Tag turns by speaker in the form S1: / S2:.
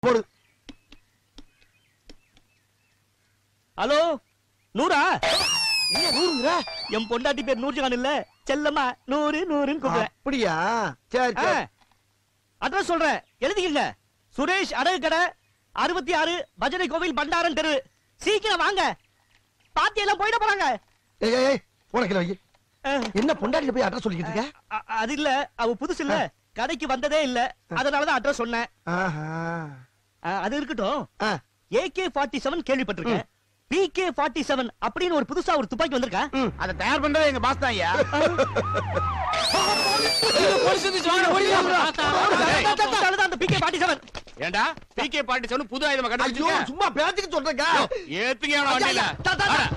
S1: போடு
S2: ஹலோ நூறா
S1: என்ன நூறுங்கிற
S2: என் பொண்டாட்டி பேர் நூர்ஜஹான் இல்ல செல்லம்மா நூறு நூறுன்னு கூப்பிடுறேன்
S1: அப்படியா சரி சரி
S2: அட்ரஸ் சொல்றேன் எழுதிக்கங்க சுரேஷ் அடகு கடை அறுபத்தி ஆறு பஜனை கோவில் பண்டாரன் தெரு சீக்கிரம் வாங்க பாத்தி எல்லாம் போயிட போறாங்க
S1: ஏய் ஏய், ஏய் உனக்கு வை
S2: அஹ்,
S1: என்ன பொண்டாட்டி போய் அட்ரஸ் சொல்லிக்கிட்டு இருக்க
S2: அ- அது இல்ல அவ புதுசு இல்ல கடைக்கு வந்ததே இல்ல அதனாலதான் அட்ரஸ் சொன்னேன்
S1: ஆஹா.
S2: அஹ், அது இருக்கட்டும்
S1: ஆ,
S2: ஏகே ஃபார்ட்டி செவன் கேள்விப்பட்டிருக்கேன் பிகே ஃபார்ட்டி செவன் அப்படின்னு ஒரு புதுசா ஒரு துப்பாக்கி வந்திருக்கா
S1: ம்.
S3: அதை தயார் பண்றது எங்க பாஸ் தான் ஐயா
S2: அதனாலதான் அந்த பிகே ஃபார்ட்டி செவன்
S3: ஏண்டா பிகே பாட்டி சொன்னு புது ஆயுதமா
S1: ஐயோ
S3: கண்டுபிடிச்சிருக்க
S1: சும்மா பேச்சுக்கு சொல்றேங்க
S3: ஏத்துங்க
S1: ஐயா,
S3: வண்டியில
S1: ஐயா, தா, தா, தா.